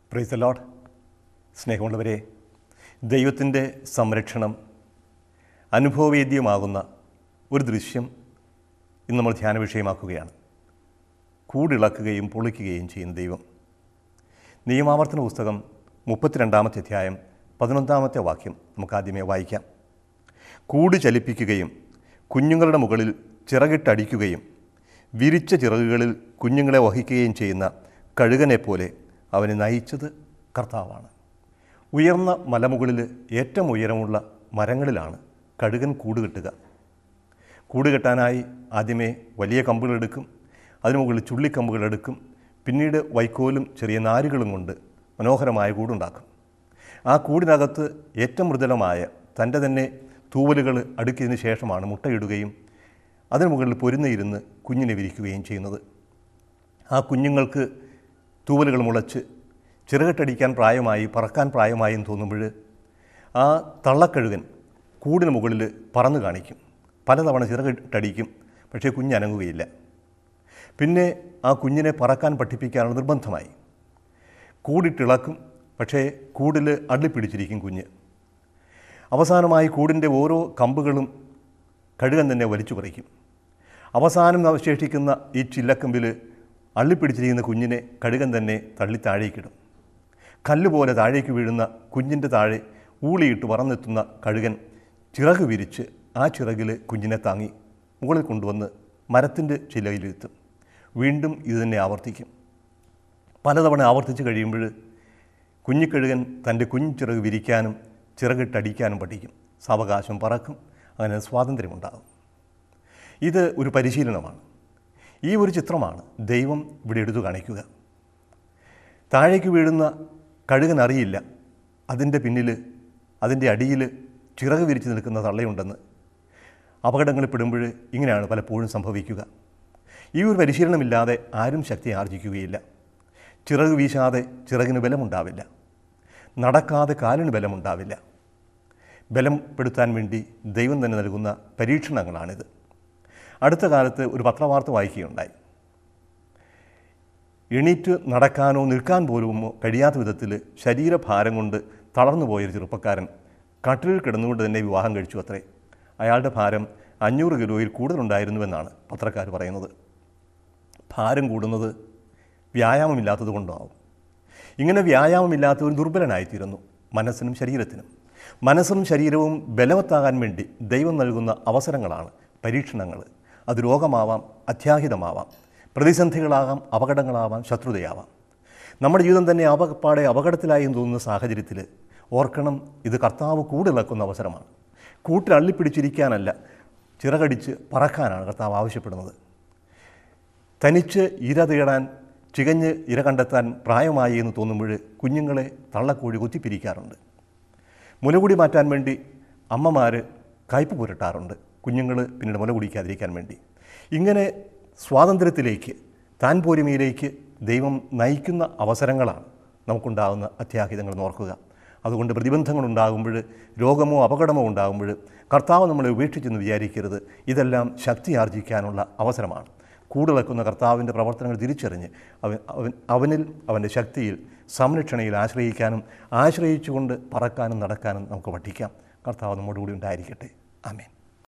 price load സ്നേഹമുള്ളവരെ ദൈവത്തിൻ്റെ സംരക്ഷണം അനുഭവവേദ്യമാകുന്ന ഒരു ദൃശ്യം ഇന്ന് നമ്മൾ ധ്യാന വിഷയമാക്കുകയാണ് കൂടിളക്കുകയും പൊളിക്കുകയും ചെയ്യുന്ന ദൈവം നിയമാവർത്തന പുസ്തകം മുപ്പത്തിരണ്ടാമത്തെ അധ്യായം പതിനൊന്നാമത്തെ വാക്യം നമുക്ക് ആദ്യമേ വായിക്കാം കൂട് ചലിപ്പിക്കുകയും കുഞ്ഞുങ്ങളുടെ മുകളിൽ ചിറകിട്ടടിക്കുകയും വിരിച്ച ചിറകുകളിൽ കുഞ്ഞുങ്ങളെ വഹിക്കുകയും ചെയ്യുന്ന കഴുകനെ പോലെ അവനെ നയിച്ചത് കർത്താവാണ് ഉയർന്ന മലമുകളിൽ ഏറ്റവും ഉയരമുള്ള മരങ്ങളിലാണ് കഴുകൻ കൂട് കെട്ടുക കൂട് കെട്ടാനായി ആദ്യമേ വലിയ കമ്പുകളെടുക്കും അതിനു മുകളിൽ ചുള്ളിക്കമ്പുകളെടുക്കും പിന്നീട് വൈക്കോലും ചെറിയ നാരുകളും കൊണ്ട് മനോഹരമായ കൂടുണ്ടാക്കും ആ കൂടിനകത്ത് ഏറ്റവും മൃദുലമായ തൻ്റെ തന്നെ തൂവലുകൾ അടുക്കിയതിന് ശേഷമാണ് മുട്ടയിടുകയും അതിനു മുകളിൽ പൊരുന്നിരുന്ന് കുഞ്ഞിനെ വിരിക്കുകയും ചെയ്യുന്നത് ആ കുഞ്ഞുങ്ങൾക്ക് തൂവലുകൾ മുളച്ച് ചിറകട്ടടിക്കാൻ പ്രായമായി പറക്കാൻ പ്രായമായി എന്ന് തോന്നുമ്പോൾ ആ തള്ളക്കഴുകൻ കൂടിന് മുകളിൽ പറന്നു കാണിക്കും പലതവണ ചിറകിട്ടടിക്കും പക്ഷേ കുഞ്ഞ് അനങ്ങുകയില്ല പിന്നെ ആ കുഞ്ഞിനെ പറക്കാൻ പഠിപ്പിക്കാനുള്ള നിർബന്ധമായി കൂടിട്ടിളക്കും പക്ഷേ കൂടിൽ അള്ളിപ്പിടിച്ചിരിക്കും കുഞ്ഞ് അവസാനമായി കൂടിൻ്റെ ഓരോ കമ്പുകളും കഴുകൻ തന്നെ വലിച്ചു പറിക്കും അവസാനം അവശേഷിക്കുന്ന ഈ ചില്ലക്കമ്പിൽ അള്ളിപ്പിടിച്ചിരിക്കുന്ന കുഞ്ഞിനെ കഴുകൻ തന്നെ തള്ളി താഴേക്കിടും കല്ലുപോലെ താഴേക്ക് വീഴുന്ന കുഞ്ഞിൻ്റെ താഴെ ഊളിയിട്ട് പറന്നെത്തുന്ന കഴുകൻ ചിറക് വിരിച്ച് ആ ചിറകിൽ കുഞ്ഞിനെ താങ്ങി മുകളിൽ കൊണ്ടുവന്ന് മരത്തിൻ്റെ ചിലയിലിരുത്തും വീണ്ടും ഇത് തന്നെ ആവർത്തിക്കും പലതവണ ആവർത്തിച്ച് കഴിയുമ്പോൾ കുഞ്ഞിക്കഴുകൻ തൻ്റെ കുഞ്ഞിച്ചിറക് വിരിക്കാനും ചിറകിട്ടടിക്കാനും പഠിക്കും സാവകാശം പറക്കും അങ്ങനെ സ്വാതന്ത്ര്യമുണ്ടാകും ഇത് ഒരു പരിശീലനമാണ് ഈ ഒരു ചിത്രമാണ് ദൈവം ഇവിടെ എടുത്തു കാണിക്കുക താഴേക്ക് വീഴുന്ന കഴുകൻ അറിയില്ല അതിൻ്റെ പിന്നിൽ അതിൻ്റെ അടിയിൽ ചിറക് വിരിച്ച് നിൽക്കുന്ന തള്ളയുണ്ടെന്ന് അപകടങ്ങളിൽ പെടുമ്പോൾ ഇങ്ങനെയാണ് പലപ്പോഴും സംഭവിക്കുക ഈ ഒരു പരിശീലനമില്ലാതെ ആരും ശക്തി ആർജിക്കുകയില്ല ചിറക് വീശാതെ ചിറകിന് ബലമുണ്ടാവില്ല നടക്കാതെ കാലിന് ബലമുണ്ടാവില്ല ബലപ്പെടുത്താൻ വേണ്ടി ദൈവം തന്നെ നൽകുന്ന പരീക്ഷണങ്ങളാണിത് അടുത്ത കാലത്ത് ഒരു പത്രവാർത്ത വായിക്കുകയുണ്ടായി എണീറ്റ് നടക്കാനോ നിൽക്കാൻ പോലും കഴിയാത്ത വിധത്തിൽ ശരീരഭാരം കൊണ്ട് തളർന്നു പോയൊരു ചെറുപ്പക്കാരൻ കട്ടിലിൽ കിടന്നുകൊണ്ട് തന്നെ വിവാഹം കഴിച്ചു അത്രേ അയാളുടെ ഭാരം അഞ്ഞൂറ് കിലോയിൽ കൂടുതലുണ്ടായിരുന്നുവെന്നാണ് പത്രക്കാർ പറയുന്നത് ഭാരം കൂടുന്നത് വ്യായാമമില്ലാത്തത് കൊണ്ടാവും ഇങ്ങനെ വ്യായാമമില്ലാത്തവൻ ദുർബലനായിത്തീരുന്നു മനസ്സിനും ശരീരത്തിനും മനസ്സും ശരീരവും ബലവത്താകാൻ വേണ്ടി ദൈവം നൽകുന്ന അവസരങ്ങളാണ് പരീക്ഷണങ്ങൾ അത് രോഗമാവാം അത്യാഹിതമാവാം പ്രതിസന്ധികളാകാം അപകടങ്ങളാവാം ശത്രുതയാവാം നമ്മുടെ ജീവിതം തന്നെ അപകപ്പാടെ അപകടത്തിലായി എന്ന് തോന്നുന്ന സാഹചര്യത്തിൽ ഓർക്കണം ഇത് കർത്താവ് കൂടിളക്കുന്ന അവസരമാണ് കൂട്ടിൽ അള്ളിപ്പിടിച്ചിരിക്കാനല്ല ചിറകടിച്ച് പറക്കാനാണ് കർത്താവ് ആവശ്യപ്പെടുന്നത് തനിച്ച് ഇര തേടാൻ ചികഞ്ഞ് ഇര കണ്ടെത്താൻ പ്രായമായി എന്ന് തോന്നുമ്പോൾ കുഞ്ഞുങ്ങളെ തള്ളക്കോഴി കുത്തിപ്പിരിക്കാറുണ്ട് മുലകുടി മാറ്റാൻ വേണ്ടി അമ്മമാർ കയ്പ് പുരട്ടാറുണ്ട് കുഞ്ഞുങ്ങൾ പിന്നീട് മുല കുടിക്കാതിരിക്കാൻ വേണ്ടി ഇങ്ങനെ സ്വാതന്ത്ര്യത്തിലേക്ക് താൻ പോരുമയിലേക്ക് ദൈവം നയിക്കുന്ന അവസരങ്ങളാണ് നമുക്കുണ്ടാകുന്ന അത്യാഹിതങ്ങൾ നോർക്കുക അതുകൊണ്ട് പ്രതിബന്ധങ്ങൾ ഉണ്ടാകുമ്പോൾ രോഗമോ അപകടമോ ഉണ്ടാകുമ്പോൾ കർത്താവ് നമ്മളെ ഉപേക്ഷിച്ചെന്ന് വിചാരിക്കരുത് ഇതെല്ലാം ശക്തി ആർജിക്കാനുള്ള അവസരമാണ് കൂടിളക്കുന്ന കർത്താവിൻ്റെ പ്രവർത്തനങ്ങൾ തിരിച്ചറിഞ്ഞ് അവൻ അവൻ അവനിൽ അവൻ്റെ ശക്തിയിൽ സംരക്ഷണയിൽ ആശ്രയിക്കാനും ആശ്രയിച്ചുകൊണ്ട് പറക്കാനും നടക്കാനും നമുക്ക് പഠിക്കാം കർത്താവ് നമ്മോടുകൂടി ഉണ്ടായിരിക്കട്ടെ ആമേൻ